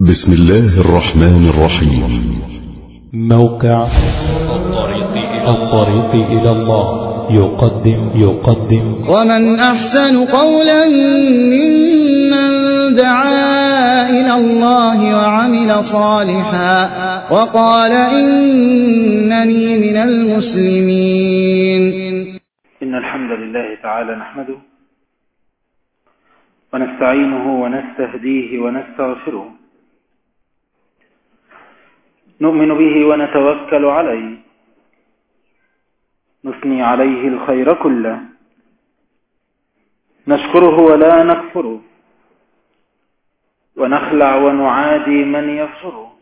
بسم الله الرحمن الرحيم موقع الطريق إلى الله يقدم يقدم ومن أحسن قولا ممن دعا إلى الله وعمل صالحا وقال إنني من المسلمين إن الحمد لله تعالى نحمده ونستعينه ونستهديه ونستغفره نؤمن به ونتوكل عليه نثني عليه الخير كله نشكره ولا نكفره ونخلع ونعادي من يفجره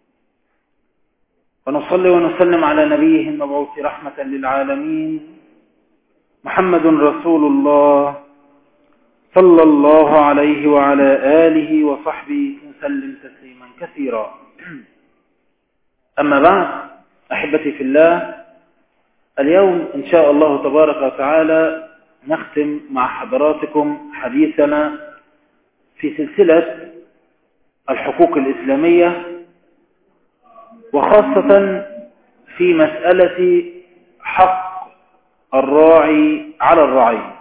ونصلي ونسلم على نبيه المبعوث رحمة للعالمين محمد رسول الله صلى الله عليه وعلى آله وصحبه وسلم تسليما كثيرا أما بعد أحبتي في الله اليوم إن شاء الله تبارك وتعالى نختم مع حضراتكم حديثنا في سلسلة الحقوق الإسلامية وخاصة في مسألة حق الراعي على الرعي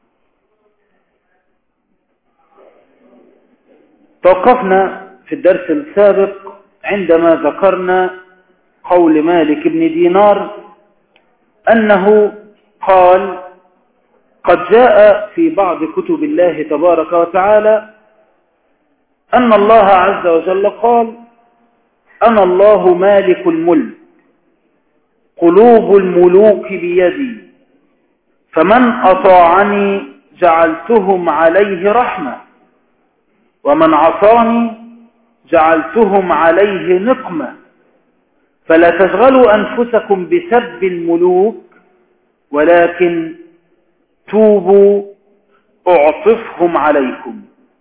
توقفنا في الدرس السابق عندما ذكرنا قول مالك بن دينار أنه قال قد جاء في بعض كتب الله تبارك وتعالى أن الله عز وجل قال أنا الله مالك الملك قلوب الملوك بيدي فمن أطاعني جعلتهم عليه رحمة ومن عصاني جعلتهم عليه نقمة فلا تشغلوا أنفسكم بسب الملوك ولكن توبوا أعطفهم عليكم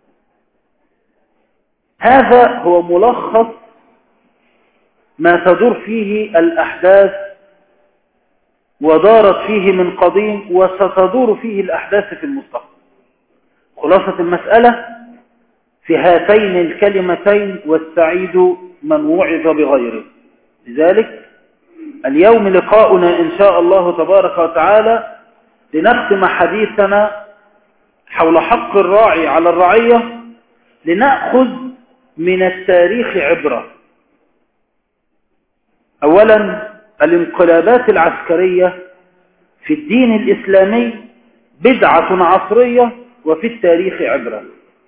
هذا هو ملخص ما تدور فيه الأحداث ودارت فيه من قديم وستدور فيه الأحداث في المستقبل خلاصة المسألة في هاتين الكلمتين والسعيد من وعظ بغيره لذلك اليوم لقاؤنا إن شاء الله تبارك وتعالى لنختم حديثنا حول حق الراعي على الرعية لنأخذ من التاريخ عبرة أولا الانقلابات العسكرية في الدين الإسلامي بدعة عصرية وفي التاريخ عبرة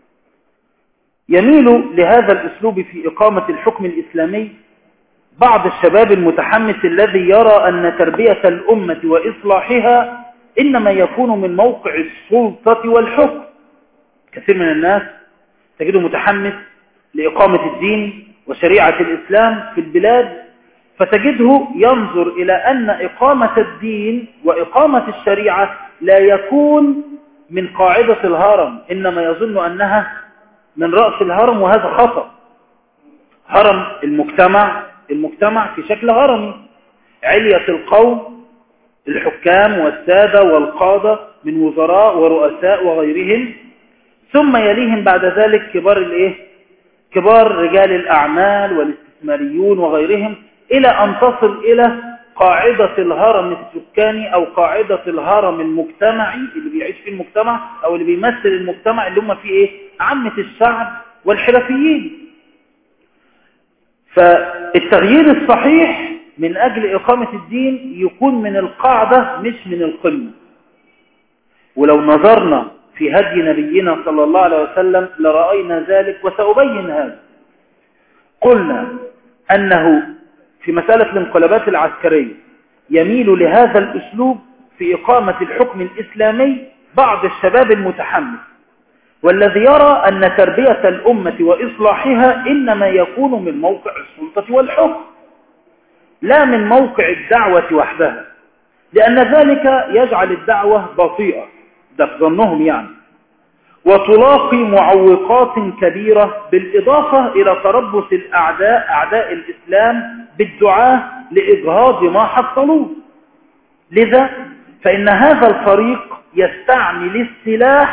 يميل لهذا الأسلوب في إقامة الحكم الإسلامي بعض الشباب المتحمس الذي يرى أن تربية الأمة وإصلاحها إنما يكون من موقع السلطة والحكم كثير من الناس تجده متحمس لإقامة الدين وشريعة الإسلام في البلاد فتجده ينظر إلى أن إقامة الدين وإقامة الشريعة لا يكون من قاعدة الهرم إنما يظن أنها من رأس الهرم وهذا خطأ هرم المجتمع المجتمع في شكل هرمي علية القوم الحكام والسادة والقادة من وزراء ورؤساء وغيرهم ثم يليهم بعد ذلك كبار الايه كبار رجال الأعمال والاستثماريون وغيرهم إلى أن تصل إلى قاعدة الهرم السكاني أو قاعدة الهرم المجتمعي اللي بيعيش فيه المجتمع أو اللي بيمثل المجتمع اللي هم فيه إيه عامة الشعب والحرفيين فالتغيير الصحيح من أجل إقامة الدين يكون من القاعدة مش من القمة ولو نظرنا في هدي نبينا صلى الله عليه وسلم لرأينا ذلك وسأبين هذا قلنا أنه في مسألة الانقلابات العسكرية يميل لهذا الأسلوب في إقامة الحكم الإسلامي بعض الشباب المتحمس والذي يرى أن تربية الأمة وإصلاحها إنما يكون من موقع السلطة والحكم لا من موقع الدعوة وحدها لأن ذلك يجعل الدعوة بطيئة ده في ظنهم يعني وتلاقي معوقات كبيرة بالإضافة إلى تربص الأعداء أعداء الإسلام بالدعاة لإجهاض ما حصلوه لذا فإن هذا الفريق يستعمل السلاح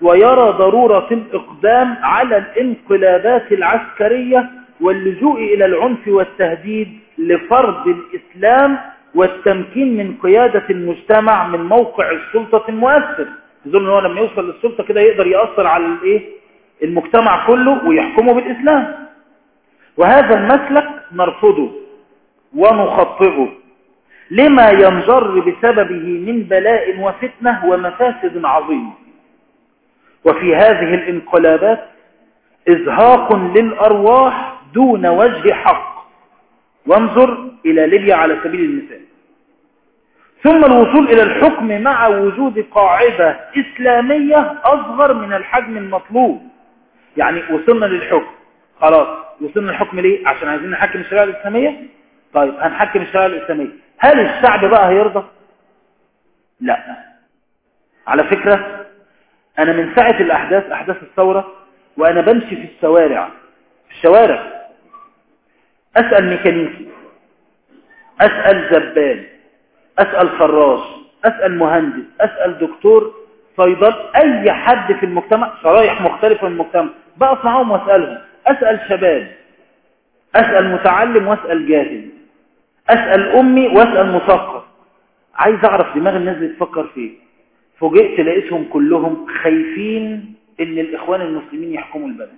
ويرى ضرورة الإقدام على الانقلابات العسكرية واللجوء إلى العنف والتهديد لفرض الإسلام والتمكين من قيادة المجتمع من موقع السلطة المؤثر يظن هو لما يوصل للسلطة كده يقدر يأثر على الايه المجتمع كله ويحكمه بالإسلام وهذا المسلك نرفضه ونخطئه لما ينجر بسببه من بلاء وفتنة ومفاسد عظيمة وفي هذه الانقلابات إزهاق للأرواح دون وجه حق وانظر إلى ليبيا على سبيل المثال ثم الوصول إلى الحكم مع وجود قاعدة إسلامية أصغر من الحجم المطلوب يعني وصلنا للحكم خلاص وصلنا للحكم ليه؟ عشان عايزين نحكم الشريعة الإسلامية طيب هنحكم الشريعة الإسلامية هل الشعب بقى هيرضى؟ لا على فكرة أنا من ساعة الأحداث أحداث الثورة وأنا بمشي في الشوارع في الشوارع أسأل ميكانيكي أسأل زبال أسأل فراش أسأل مهندس أسأل دكتور صيدل أي حد في المجتمع شرايح مختلفة من المجتمع بقف معاهم وأسألهم أسأل شباب أسأل متعلم وأسأل جاهل أسأل أمي وأسأل مثقف عايز أعرف دماغ الناس بتفكر فيه فوجئت لقيتهم كلهم خايفين إن الإخوان المسلمين يحكموا البلد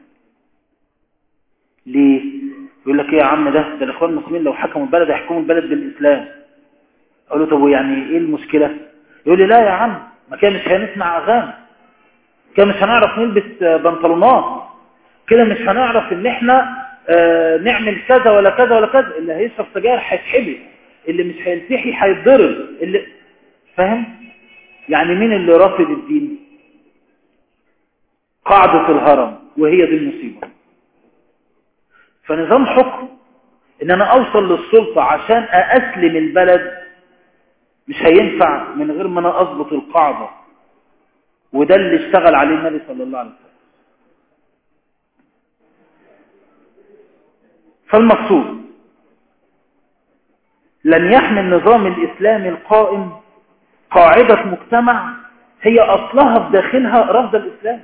ليه؟ يقول لك ايه يا عم ده ده الاخوان المسلمين لو حكموا البلد هيحكموا البلد بالاسلام اقول له طب ويعني ايه المشكله يقول لي لا يا عم ما كده مش هنسمع اغاني كده مش هنعرف نلبس بنطلونات كده مش هنعرف ان احنا آه نعمل كذا ولا كذا ولا كذا اللي هيشرب سجاير هيتحبس اللي مش هيلتحي هيتضرب اللي فاهم يعني مين اللي رافض الدين قاعده الهرم وهي دي المصيبه فنظام حكم ان انا اوصل للسلطة عشان اسلم البلد مش هينفع من غير ما انا اضبط القاعدة وده اللي اشتغل عليه النبي صلى الله عليه وسلم فالمقصود لن يحمي النظام الاسلامي القائم قاعدة مجتمع هي اصلها في داخلها رفض الاسلام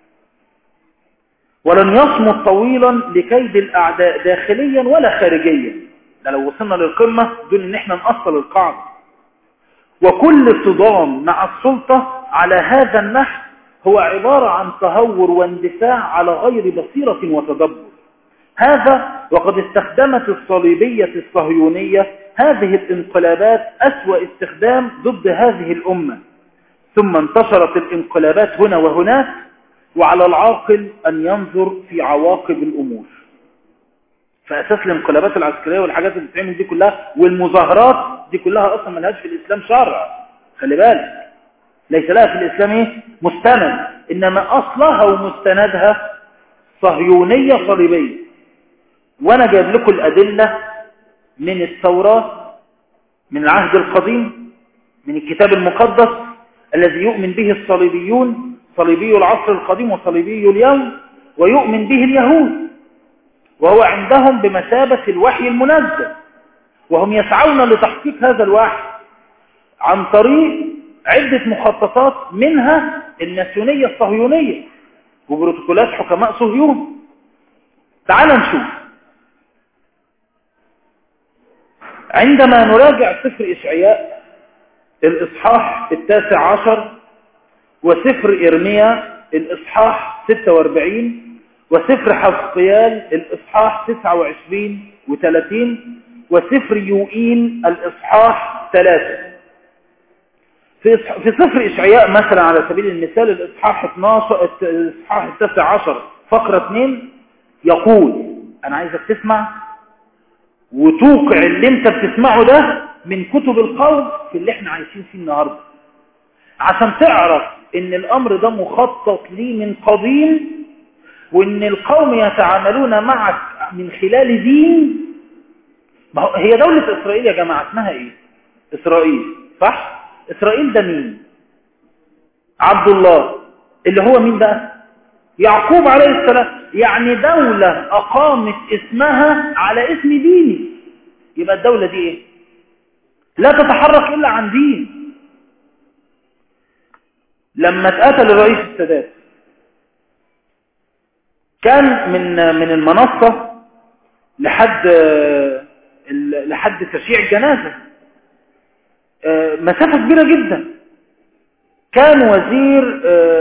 ولن يصمد طويلا لكيد الأعداء داخليا ولا خارجيا ده لو وصلنا للقمة دون ان احنا نأصل القاعدة وكل اصطدام مع السلطة على هذا النحو هو عبارة عن تهور واندفاع على غير بصيرة وتدبر هذا وقد استخدمت الصليبية الصهيونية هذه الانقلابات أسوأ استخدام ضد هذه الأمة ثم انتشرت الانقلابات هنا وهناك وعلى العاقل أن ينظر في عواقب الأمور فأساس الانقلابات العسكرية والحاجات اللي بتعمل دي كلها والمظاهرات دي كلها أصلا ملهاش في الإسلام شرع خلي بالك ليس لها في الإسلام إيه؟ مستند إنما أصلها ومستندها صهيونية صليبية وأنا جايب لكم الأدلة من التوراة من العهد القديم من الكتاب المقدس الذي يؤمن به الصليبيون صليبي العصر القديم وصليبي اليوم ويؤمن به اليهود وهو عندهم بمثابة الوحي المنزل وهم يسعون لتحقيق هذا الوحي عن طريق عدة مخططات منها الناسيونية الصهيونية وبروتوكولات حكماء صهيون تعال نشوف عندما نراجع سفر إشعياء الإصحاح التاسع عشر وسفر إرميا الإصحاح 46 وسفر حفقيال الإصحاح 29 و30 وسفر يوئيل الإصحاح 3 في في سفر إشعياء مثلا على سبيل المثال الإصحاح 12 الإصحاح التاسع عشر فقرة 2 يقول أنا عايزك تسمع وتوقع اللي انت بتسمعه ده من كتب القوم في اللي احنا عايشين فيه النهارده عشان تعرف ان الامر ده مخطط ليه من قديم وان القوم يتعاملون معك من خلال دين ما هو هي دولة اسرائيل يا جماعة اسمها ايه اسرائيل صح اسرائيل ده مين عبد الله اللي هو مين بقى يعقوب عليه السلام يعني دولة اقامت اسمها على اسم ديني يبقى الدولة دي ايه لا تتحرك الا عن دين لما اتقتل الرئيس السادات كان من من المنصة لحد لحد تشييع الجنازة مسافة كبيرة جدا كان وزير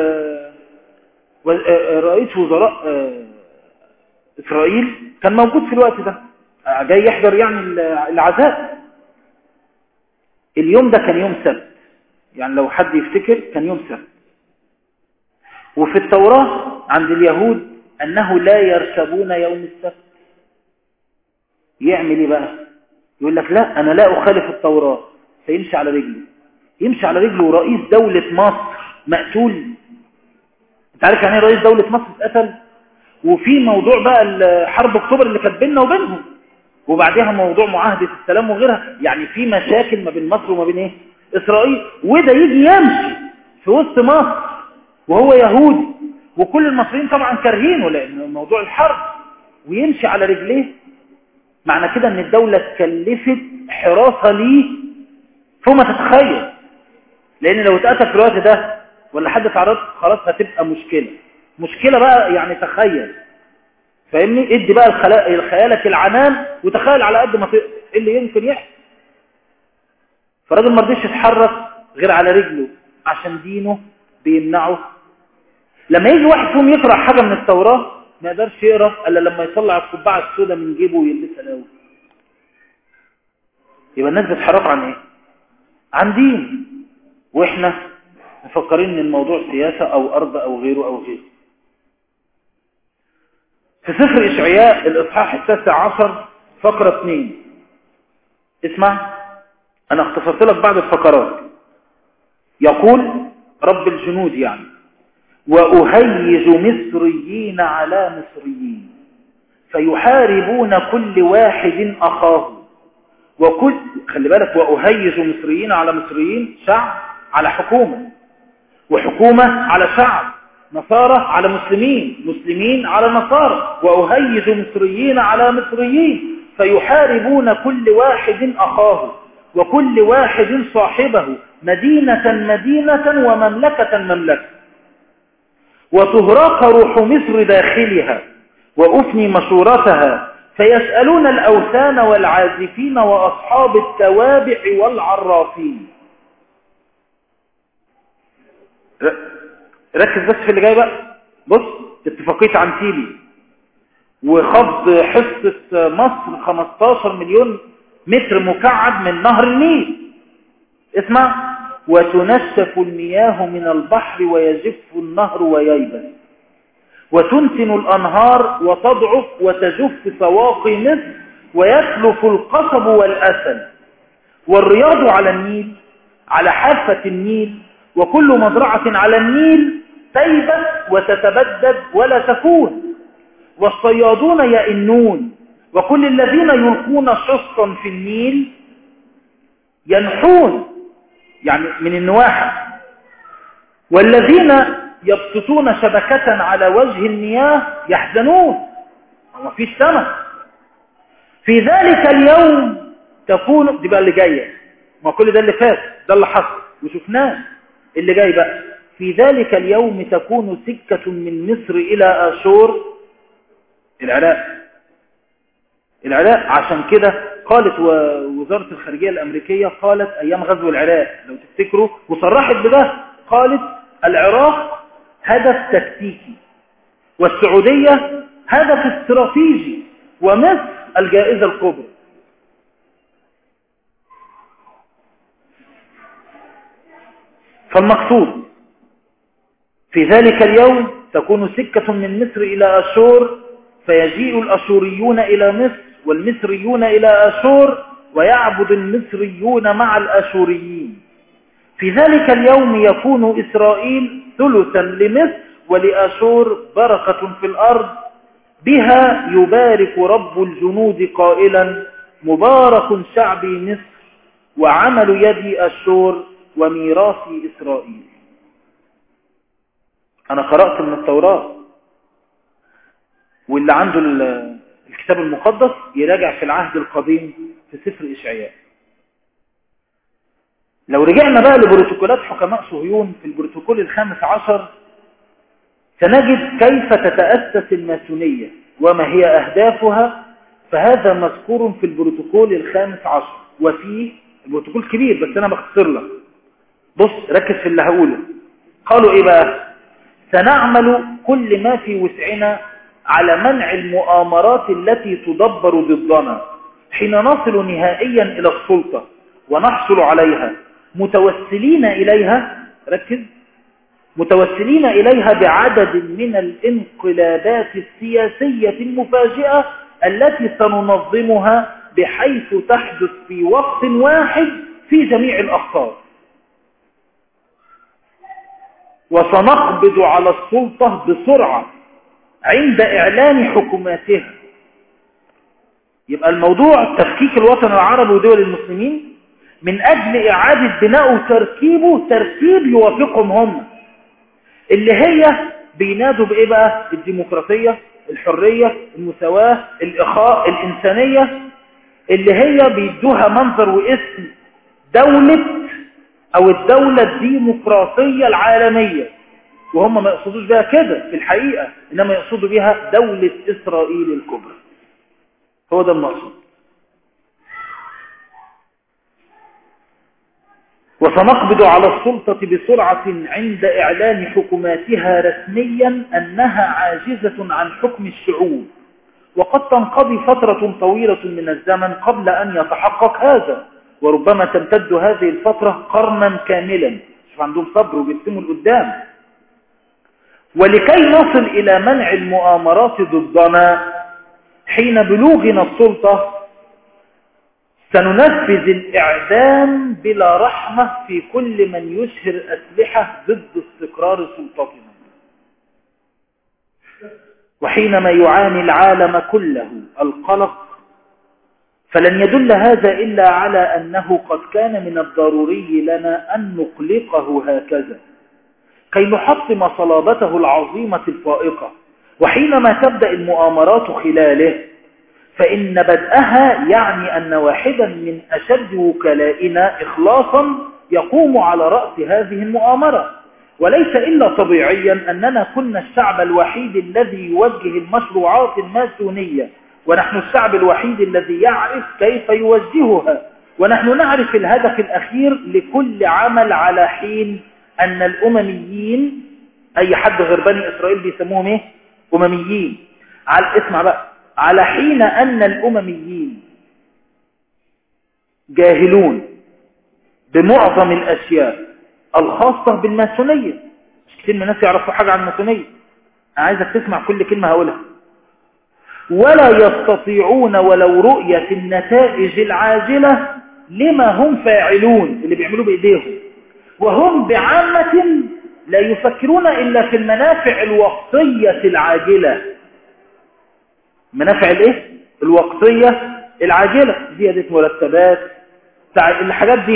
رئيس وزراء إسرائيل كان موجود في الوقت ده جاي يحضر يعني العزاء اليوم ده كان يوم سبت يعني لو حد يفتكر كان يوم سبت وفي التوراة عند اليهود أنه لا يركبون يوم السبت يعمل ايه بقى يقول لك لا أنا لا أخالف التوراة فيمشي على رجله يمشي على رجله رئيس دولة مصر مقتول انت عارف يعني ايه رئيس دولة مصر اتقتل وفي موضوع بقى حرب اكتوبر اللي كانت بيننا وبينهم وبعدها موضوع معاهدة السلام وغيرها يعني في مشاكل ما بين مصر وما بين ايه اسرائيل وده يجي يمشي في وسط مصر وهو يهودي وكل المصريين طبعا كارهينه لان موضوع الحرب ويمشي على رجليه معنى كده ان الدولة اتكلفت حراسة ليه فوق ما تتخيل لان لو اتقتل في الوقت ده ولا حد تعرض خلاص هتبقى مشكلة مشكلة بقى يعني تخيل فاهمني ادي بقى الخيالك العنان وتخيل على قد ما تقدر ايه اللي يمكن يحصل فالراجل ما رضيش يتحرك غير على رجله عشان دينه بيمنعه لما يجي واحد فيهم يقرا حاجه من التوراه ما يقدرش يقرا الا لما يطلع القبعه السوداء من جيبه ويلبسها الاول يبقى الناس بتحرك عن ايه عن دين واحنا مفكرين ان الموضوع سياسه او ارض او غيره او غيره في سفر إشعياء الإصحاح التاسع عشر فقرة اثنين اسمع أنا اختصرت لك بعض الفقرات يقول رب الجنود يعني وأهيج مصريين على مصريين فيحاربون كل واحد أخاه وكل خلي بالك وأهيج مصريين على مصريين شعب على حكومة وحكومة على شعب نصارى على مسلمين مسلمين على نصارى وأهيج مصريين على مصريين فيحاربون كل واحد أخاه وكل واحد صاحبه مدينة مدينة ومملكة مملكة وتهراق روح مصر داخلها وأفني مشورتها فيسألون الأوثان والعازفين وأصحاب التوابع والعرافين ركز بس في اللي جاي بقى بص اتفاقية عنتيلي وخفض حصة مصر 15 مليون متر مكعب من نهر النيل اسمع وتنشف المياه من البحر ويجف النهر وييبس وتنتن الأنهار وتضعف وتجف سواقي مصر ويتلف القصب والأسل والرياض على النيل على حافة النيل وكل مزرعة على النيل تيبس وتتبدد ولا تكون والصيادون يئنون وكل الذين يلقون شصا في النيل ينحون يعني من النواحة والذين يبسطون شبكة على وجه المياه يحزنون ما فيش سمك في ذلك اليوم تكون دي بقى اللي جاية ما كل ده اللي فات ده اللي حصل وشفناه اللي جاي بقى في ذلك اليوم تكون سكة من مصر إلى آشور العراق العراق عشان كده قالت وزارة الخارجية الأمريكية قالت أيام غزو العراق لو تفتكروا وصرحت بده قالت العراق هدف تكتيكي والسعودية هدف استراتيجي ومصر الجائزة الكبرى فالمقصود في ذلك اليوم تكون سكة من مصر إلى أشور فيجيء الأشوريون إلى مصر والمصريون إلى أشور ويعبد المصريون مع الأشوريين في ذلك اليوم يكون إسرائيل ثلثا لمصر ولأشور بركة في الأرض بها يبارك رب الجنود قائلا مبارك شعبي مصر وعمل يدي أشور وميراث إسرائيل أنا قرأت من التوراة واللي عنده الكتاب المقدس يراجع في العهد القديم في سفر إشعياء لو رجعنا بقى لبروتوكولات حكماء صهيون في البروتوكول الخامس عشر سنجد كيف تتأسس الماسونية وما هي أهدافها فهذا مذكور في البروتوكول الخامس عشر وفيه البروتوكول كبير بس أنا بختصر لك بص ركز في اللي هقوله قالوا إيه بقى سنعمل كل ما في وسعنا على منع المؤامرات التي تدبر ضدنا حين نصل نهائيا إلى السلطة ونحصل عليها متوسلين إليها ركز متوسلين إليها بعدد من الانقلابات السياسية المفاجئة التي سننظمها بحيث تحدث في وقت واحد في جميع الأخطار وسنقبض على السلطة بسرعة عند إعلان حكوماتها يبقى الموضوع تفكيك الوطن العربي ودول المسلمين من أجل إعادة بناء وتركيبه ترتيب يوافقهم هم اللي هي بينادوا بإيه بقى الديمقراطية الحرية المساواة الإخاء الإنسانية اللي هي بيدوها منظر واسم دولة أو الدولة الديمقراطية العالمية وهم ما يقصدوش بها كده في الحقيقة إنما يقصدوا بها دولة إسرائيل الكبرى هو ده المقصود وسنقبض على السلطة بسرعة عند إعلان حكوماتها رسميا أنها عاجزة عن حكم الشعوب وقد تنقضي فترة طويلة من الزمن قبل أن يتحقق هذا وربما تمتد هذه الفترة قرنا كاملا شوف عندهم صبر وبيرسموا لقدام ولكي نصل إلى منع المؤامرات ضدنا حين بلوغنا السلطة سننفذ الإعدام بلا رحمة في كل من يشهر أسلحة ضد استقرار سلطتنا وحينما يعاني العالم كله القلق فلن يدل هذا إلا على أنه قد كان من الضروري لنا أن نقلقه هكذا كي نحطم صلابته العظيمة الفائقة وحينما تبدأ المؤامرات خلاله فإن بدأها يعني أن واحدا من أشد وكلائنا إخلاصا يقوم على رأس هذه المؤامرة وليس إلا طبيعيا أننا كنا الشعب الوحيد الذي يوجه المشروعات الماسونية ونحن الشعب الوحيد الذي يعرف كيف يوجهها ونحن نعرف الهدف الأخير لكل عمل على حين أن الأمميين أي حد غير بني إسرائيل بيسموهم إيه؟ أمميين على اسمع بقى على حين أن الأمميين جاهلون بمعظم الأشياء الخاصة بالماسونية مش كتير من الناس يعرفوا حاجة عن الماسونية أنا عايزك تسمع كل كلمة هقولها ولا يستطيعون ولو رؤية النتائج العاجلة لما هم فاعلون اللي بيعملوه بإيديهم وهم بعامة لا يفكرون إلا في المنافع الوقتية العاجلة منافع الايه الوقتية العاجلة زيادة مرتبات الحاجات دي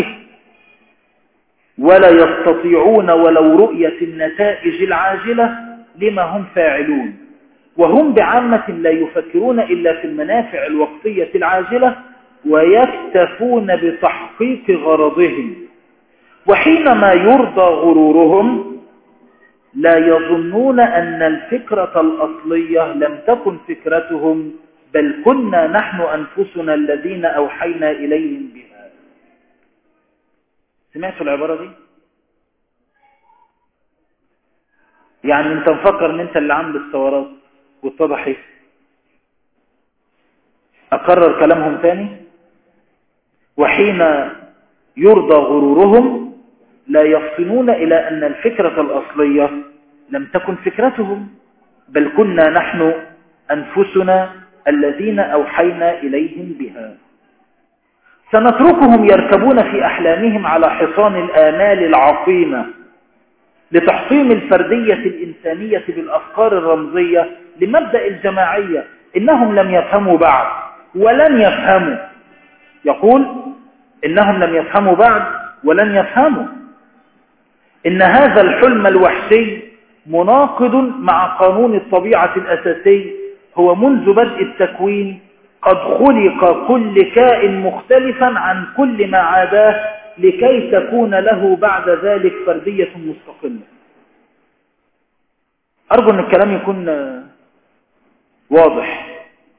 ولا يستطيعون ولو رؤية النتائج العاجلة لما هم فاعلون وهم بعامة لا يفكرون إلا في المنافع الوقتية العاجلة ويكتفون بتحقيق غرضهم وحينما يرضى غرورهم لا يظنون أن الفكرة الأصلية لم تكن فكرتهم بل كنا نحن أنفسنا الذين أوحينا إليهم بها سمعتوا العبارة دي؟ يعني انت مفكر ان انت اللي عامل الثورات واتضح ايه اكرر كلامهم تاني وحين يرضى غرورهم لا يفطنون إلى أن الفكرة الأصلية لم تكن فكرتهم بل كنا نحن أنفسنا الذين أوحينا إليهم بها سنتركهم يركبون في أحلامهم على حصان الآمال العظيمة لتحطيم الفردية الإنسانية بالأفكار الرمزية لمبدأ الجماعية إنهم لم يفهموا بعد ولن يفهموا يقول إنهم لم يفهموا بعد ولن يفهموا إن هذا الحلم الوحشي مناقض مع قانون الطبيعة الأساسي هو منذ بدء التكوين قد خلق كل كائن مختلفا عن كل ما عاداه لكي تكون له بعد ذلك فردية مستقلة أرجو أن الكلام يكون واضح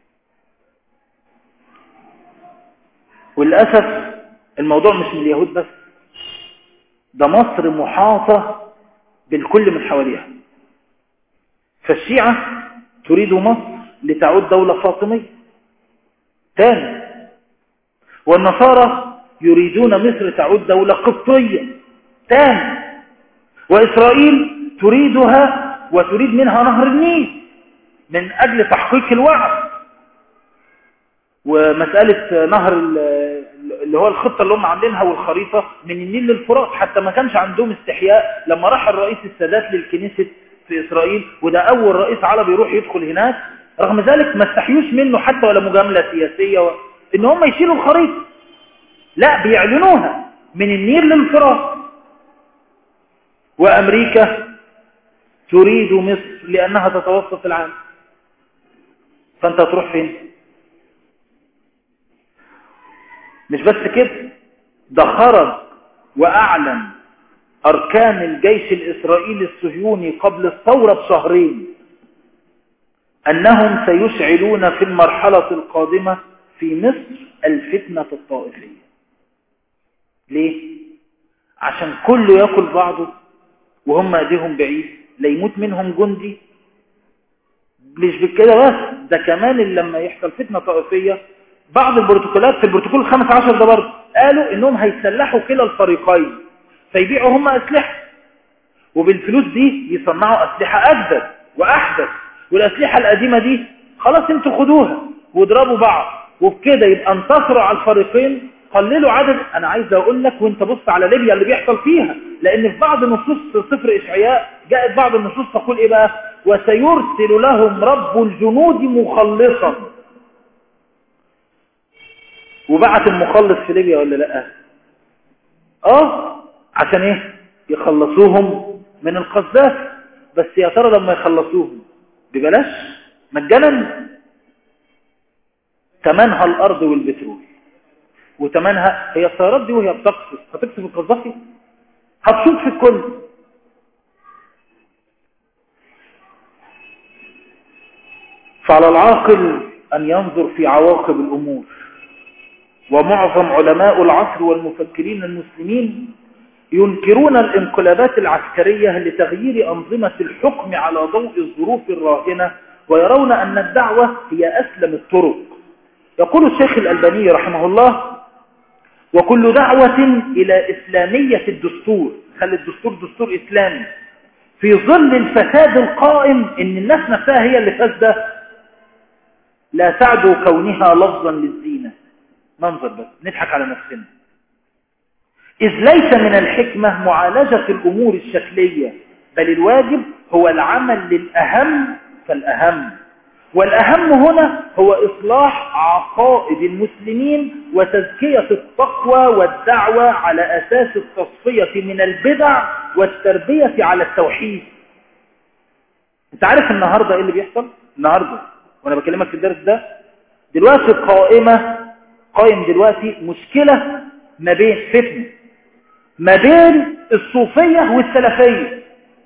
وللأسف الموضوع مش من اليهود بس ده مصر محاطة بالكل من حواليها فالشيعة تريد مصر لتعود دولة فاطمية ثاني والنصارى يريدون مصر تعود دولة قبطية ثاني وإسرائيل تريدها وتريد منها نهر النيل من أجل تحقيق الوعد ومسألة نهر اللي هو الخطة اللي هم عاملينها والخريطة من النيل للفرات حتى ما كانش عندهم استحياء لما راح الرئيس السادات للكنيسة في إسرائيل وده أول رئيس عربي يروح يدخل هناك رغم ذلك ما استحيوش منه حتى ولا مجاملة سياسية و... إن هم يشيلوا الخريطة لا بيعلنوها من النيل للفرات وأمريكا تريد مصر لأنها تتوسط العالم فأنت هتروح فين مش بس كده ده خرج وأعلن أركان الجيش الإسرائيلي الصهيوني قبل الثورة بشهرين أنهم سيشعلون في المرحلة القادمة في مصر الفتنة الطائفية ليه؟ عشان كله يأكل بعضه وهم ايديهم بعيد لا يموت منهم جندي مش بكده بس ده كمان اللي لما يحصل فتنة طائفية بعض البروتوكولات في البروتوكول الخامس عشر ده برضه قالوا انهم هيسلحوا كلا الفريقين فيبيعوا هم اسلحة وبالفلوس دي يصنعوا اسلحة اجدد واحدث والاسلحة القديمة دي خلاص انتوا خدوها واضربوا بعض وبكده يبقى انتصروا على الفريقين قللوا عدد انا عايز اقول لك وانت بص على ليبيا اللي بيحصل فيها لان في بعض نصوص سفر اشعياء جاءت بعض النصوص تقول ايه بقى وسيرسل لهم رب الجنود مخلصا وبعت المخلص في ليبيا ولا لا اه عشان ايه يخلصوهم من القذافي بس يا ترى لما يخلصوهم ببلاش مجانا ثمنها الارض والبترول وتمنها هي السيارات دي وهي بتقصف هتقصف القذافي هتشوط في الكل فعلى العاقل أن ينظر في عواقب الأمور ومعظم علماء العصر والمفكرين المسلمين ينكرون الانقلابات العسكرية لتغيير أنظمة الحكم على ضوء الظروف الراهنة ويرون أن الدعوة هي أسلم الطرق يقول الشيخ الألباني رحمه الله وكل دعوة إلى إسلامية الدستور خلي الدستور دستور إسلامي في ظل الفساد القائم إن الناس نفسها هي اللي فاسدة لا تعدو كونها لفظا للزينة منظر بس نضحك على نفسنا إذ ليس من الحكمة معالجة الأمور الشكلية بل الواجب هو العمل للأهم فالأهم والأهم هنا هو إصلاح عقائد المسلمين وتزكية التقوى والدعوة على أساس التصفية من البدع والتربية على التوحيد انت عارف النهاردة ايه اللي بيحصل النهاردة وانا بكلمك في الدرس ده دلوقتي قائمة قائم دلوقتي مشكلة ما بين فتنة ما بين الصوفية والسلفية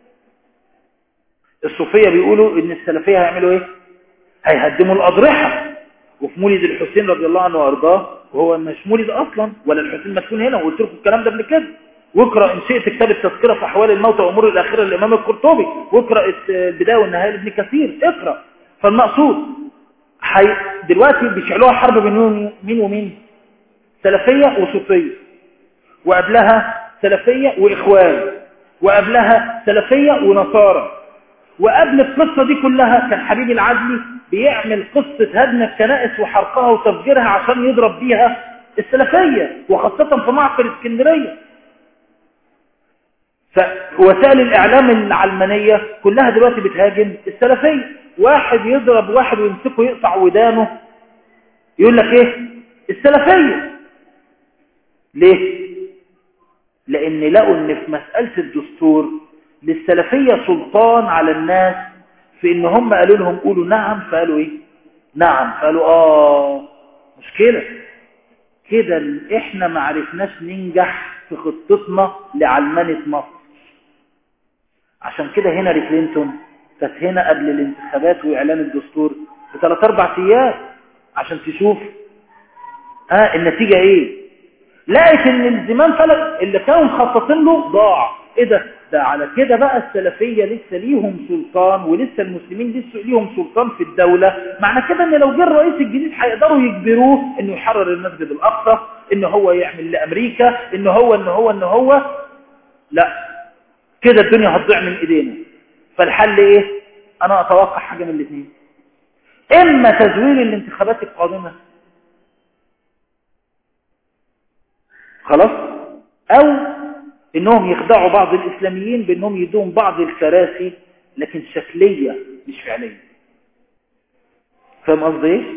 الصوفية بيقولوا ان السلفية هيعملوا ايه هيهدموا الأضرحة وفي مولد الحسين رضي الله عنه وأرضاه وهو مش مولد أصلا ولا الحسين مدفون هنا وقلت لكم الكلام ده قبل كده واقرأ إن شئت كتاب التذكرة في أحوال الموتى وأمور الآخرة للإمام القرطبي واقرأ البداية والنهاية لابن كثير اقرأ فالمقصود حي... دلوقتي بيشعلوها حرب بين مين ومين سلفية وصوفية وقبلها سلفية وإخوان وقبلها سلفية ونصارى وقبل القصة دي كلها كان حبيب العدلي بيعمل قصة هدم الكنائس وحرقها وتفجيرها عشان يضرب بيها السلفية وخاصة في معقل اسكندرية فوسائل الإعلام العلمانية كلها دلوقتي بتهاجم السلفية واحد يضرب واحد ويمسكه يقطع ودانه يقول لك ايه السلفية ليه لان لقوا ان في مسألة الدستور للسلفية سلطان على الناس في ان هم قالوا لهم قولوا نعم فقالوا ايه نعم فقالوا اه مشكلة كده احنا ما عرفناش ننجح في خطتنا لعلمانة مصر عشان كده هنري كلينتون كانت هنا قبل الانتخابات وإعلان الدستور بثلاث أربع أيام عشان تشوف ها النتيجة إيه لقيت إن الزمان فلك اللي كانوا مخططين له ضاع إيه ده ده على كده بقى السلفية لسه ليهم سلطان ولسه المسلمين لسه ليهم سلطان في الدولة معنى كده ان لو جه الرئيس الجديد هيقدروا يجبروه انه يحرر المسجد الاقصى ان هو يعمل لامريكا ان هو ان هو ان هو لا كده الدنيا هتضيع من ايدينا فالحل ايه انا اتوقع حاجة من الاثنين اما تزوير الانتخابات القادمة خلاص او انهم يخدعوا بعض الاسلاميين بانهم يدوم بعض الكراسي لكن شكلية مش فعلية فاهم قصدي ايه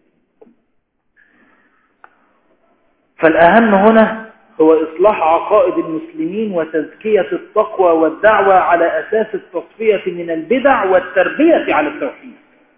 فالاهم هنا هو اصلاح عقائد المسلمين وتزكية التقوى والدعوة على اساس التصفية من البدع والتربية على التوحيد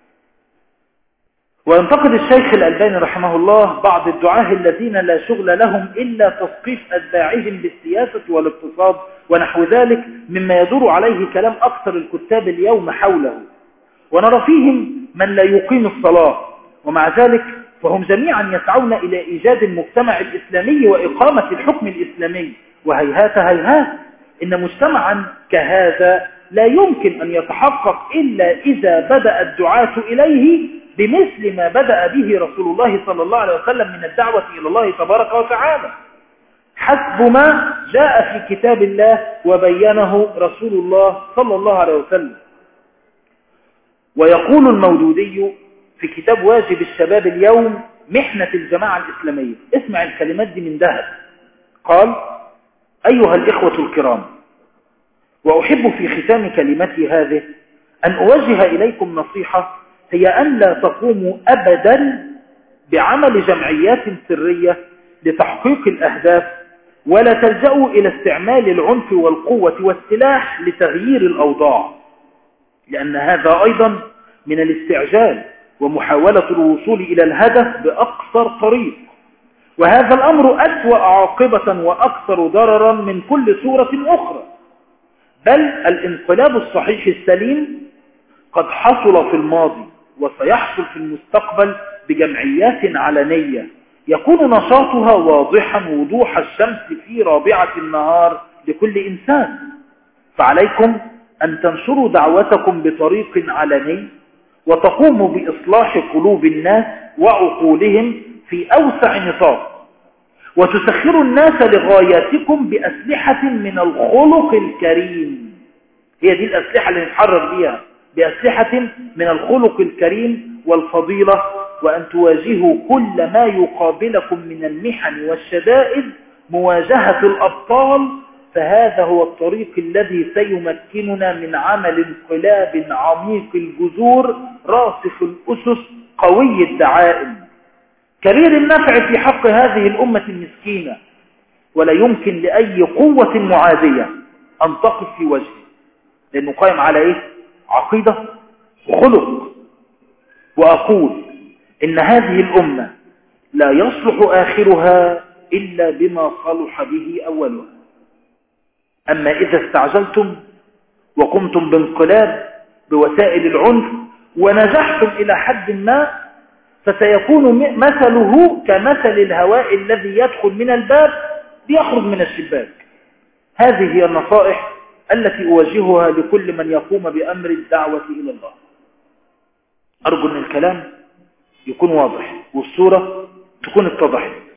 وينتقد الشيخ الألباني رحمه الله بعض الدعاه الذين لا شغل لهم إلا تثقيف أتباعهم بالسياسة والاقتصاد ونحو ذلك مما يدور عليه كلام أكثر الكتاب اليوم حوله ونرى فيهم من لا يقيم الصلاة ومع ذلك فهم جميعا يسعون إلى إيجاد المجتمع الإسلامي وإقامة الحكم الإسلامي وهيهات هيهات إن مجتمعا كهذا لا يمكن أن يتحقق إلا إذا بدأ الدعاة إليه بمثل ما بدأ به رسول الله صلى الله عليه وسلم من الدعوة إلى الله تبارك وتعالى حسب ما جاء في كتاب الله وبينه رسول الله صلى الله عليه وسلم ويقول المولودي في كتاب واجب الشباب اليوم محنة الجماعة الإسلامية اسمع الكلمات دي من ذهب قال أيها الإخوة الكرام وأحب في ختام كلمتي هذه أن أوجه إليكم نصيحة هي أن لا تقوموا أبدا بعمل جمعيات سرية لتحقيق الأهداف ولا تلجأوا إلى استعمال العنف والقوة والسلاح لتغيير الأوضاع لأن هذا أيضا من الاستعجال ومحاولة الوصول إلى الهدف بأقصر طريق وهذا الأمر أسوأ عاقبة وأكثر ضررا من كل صورة أخرى بل الانقلاب الصحيح السليم قد حصل في الماضي وسيحصل في المستقبل بجمعيات علنية يكون نشاطها واضحا وضوح الشمس في رابعة النهار لكل إنسان فعليكم أن تنشروا دعوتكم بطريق علني وتقوموا بإصلاح قلوب الناس وعقولهم في أوسع نطاق وتسخروا الناس لغاياتكم بأسلحة من الخلق الكريم هي دي الأسلحة اللي نتحرر بيها بأسلحة من الخلق الكريم والفضيلة وأن تواجهوا كل ما يقابلكم من المحن والشدائد مواجهة الأبطال فهذا هو الطريق الذي سيمكننا من عمل انقلاب عميق الجذور راسخ الأسس قوي الدعائم كبير النفع في حق هذه الأمة المسكينة ولا يمكن لأي قوة معادية أن تقف في وجهه لأنه قائم على إيه؟ عقيدة وخلق وأقول إن هذه الأمة لا يصلح آخرها إلا بما صلح به أولها أما إذا استعجلتم وقمتم بانقلاب بوسائل العنف ونجحتم إلى حد ما فسيكون مثله كمثل الهواء الذي يدخل من الباب ليخرج من الشباك هذه هي النصائح التي أوجهها لكل من يقوم بأمر الدعوة إلى الله أرجو أن الكلام يكون واضح والصورة تكون اتضحت